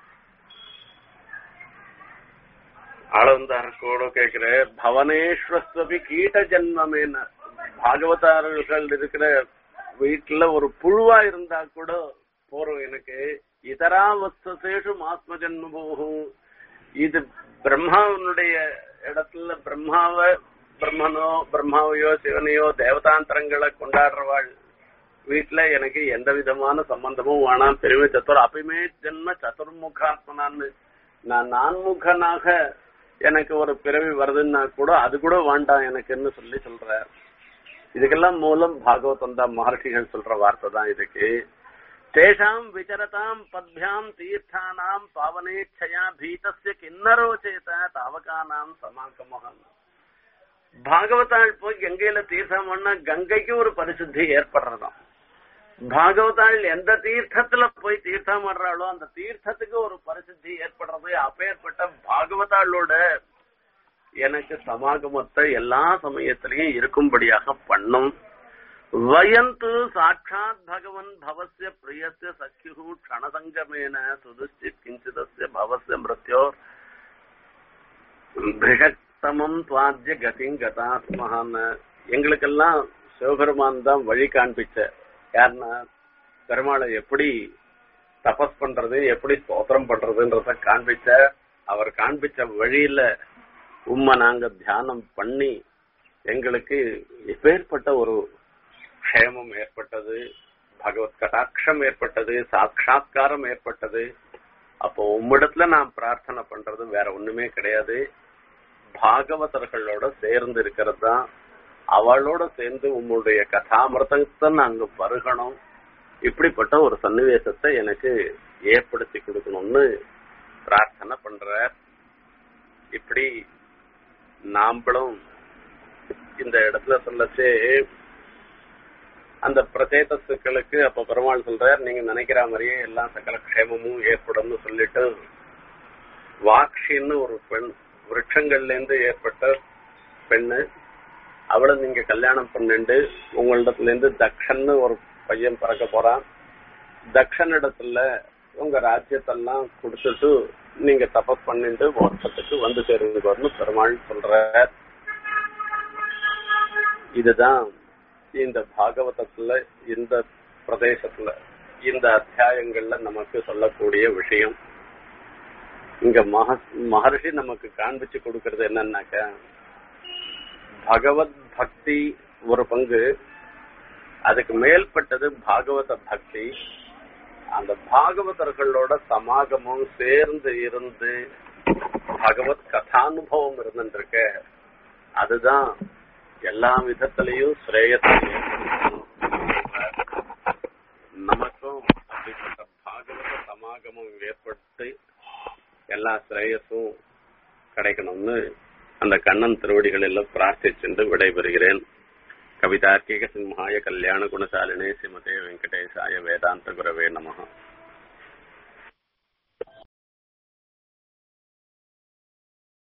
ஆளவந்தார் கூட கேக்குற பவனேஸ்வஸ்வபி கீட்ட ஜென்மமேன பாகவதாரர்கள் இருக்கிற வீட்டுல ஒரு புழுவா இருந்தா கூட போறோம் எனக்கு இதரா வஸ்தேஷு ஆத்ம ஜென்மபோகும் இது பிரம்மாவனுடைய இடத்துல பிரம்மாவை பிரம்மனோ பிரம்மாவையோ சிவனையோ தேவதாந்திரங்களை கொண்டாடுறவாள் வீட்டுல எனக்கு எந்த விதமான சம்பந்தமும் வேணாம் பெருமை சத்துர் அபிமே ஜென்ம சதுர்முகாத்மனான்னு நான் நான்முகனாக எனக்கு ஒரு பிறவி வருதுன்னா கூட அது கூட வேண்டாம் எனக்குன்னு சொல்லி சொல்ற இதுக்கெல்லாம் மூலம் பாகவதம் தான் மகர்ஷிகள் சொல்ற வார்த்தை தான் இதுக்கு தேஷாம் விசரதாம் பத்யாம் தீர்த்தானாம் பாவனேச்சயா பீதஸ்ய கிண்ணரோச்சேத தாவகானாம் சமாகமகம் பாகவதாள் போய் கங்கையில தீர்த்தம் பண்ணா கங்கைக்கு ஒரு பரிசுத்தி ஏற்படுறதாம் பாகவதாள் எந்த தீர்த்தத்துல போய் தீர்த்தம் பண்றாளோ அந்த தீர்த்தத்துக்கு ஒரு பரிசுத்தி ஏற்படுறது அப்பேற்பட்ட பாகவதாளோட எனக்கு சமாகமத்தை எல்லா சமயத்திலையும் இருக்கும்படியாக பண்ணும் வயந்து சாட்சாத் பகவன் பவசிய பிரியசிய சக்கியு க்ஷணசங்கமேன சுதுஷ்டி கிஞ்சிதஸ்ய பவசிய மிருத்யோர் பிருகத்தமம் துவாத்திய கதிங் கதாஸ்மகான்னு எங்களுக்கெல்லாம் சிவபெருமான் தான் வழி காண்பிச்ச யாருன்னா பெருமாளை எப்படி தபஸ் பண்றது எப்படி ஸ்தோத்திரம் பண்றதுன்றத காண்பிச்ச அவர் காண்பிச்ச வழியில உண்மை நாங்க தியானம் பண்ணி எங்களுக்கு எப்பேற்பட்ட ஒரு க்ஷேமம் ஏற்பட்டது பகவத் கடாட்சம் ஏற்பட்டது சாட்சா்காரம் ஏற்பட்டது அப்போ உம்மிடத்துல நான் பிரார்த்தனை பண்றது வேற ஒண்ணுமே கிடையாது பாகவதர்களோட சேர்ந்து இருக்கிறது தான் அவளோட சேர்ந்து உங்களுடைய கதாமிரதத்தை நாங்க பருகணும் இப்படிப்பட்ட ஒரு சன்னிவேசத்தை எனக்கு ஏற்படுத்தி கொடுக்கணும்னு பிரார்த்தனை பண்ற இப்படி நாம்பளும் இந்த இடத்துல சொல்லச்சே அந்த பிரதேசத்துக்களுக்கு அப்ப பெருமாள் சொல்றார் நீங்க நினைக்கிற மாதிரியே எல்லாம் சகல க்ஷேமமும் ஏற்படும்னு சொல்லிட்டு வாக்ஷின்னு ஒரு பெண் விருட்சங்கள்ல இருந்து ஏற்பட்ட பெண்ணு அவளை நீங்க கல்யாணம் பண்ணிண்டு உங்களிடத்துல இருந்து தக்ஷன்னு ஒரு பையன் பிறக்க போறான் தக்ஷன் இடத்துல உங்க ராஜ்யத்தெல்லாம் கொடுத்துட்டு நீங்க தபஸ் பண்ணிட்டு மோட்சத்துக்கு வந்து சேருங்கன்னு பெருமாள் சொல்ற இதுதான் இந்த பாகவதத்துல இந்த பிரதேசத்துல இந்த அத்தியாயங்கள்ல நமக்கு சொல்லக்கூடிய விஷயம் இங்க மக மகர்ஷி நமக்கு காண்பிச்சு கொடுக்கறது என்னன்னாக்க பகவத் பக்தி ஒரு பங்கு அதுக்கு மேல்பட்டது பாகவத பக்தி அந்த பாகவதர்களோட சமாகமும் சேர்ந்து இருந்து பகவத் கதானுபவம் இருந்துருக்க அதுதான் எல்லா விதத்திலையும் ஸ்ரேயத்தை நமக்கும் அப்படிப்பட்ட பாகவத சமாகமம் ஏற்பட்டு எல்லா ஸ்ரேயஸும் கிடைக்கணும்னு அந்த கண்ணன் திருவடிகள் எல்லாம் பிரார்த்திச்சென்று விடைபெறுகிறேன் கவிதார்க்கிக சிம்ஹாய கல்யாண குணசாலினே சிமதே வெங்கடேசாய வேதாந்த குரவே நமகா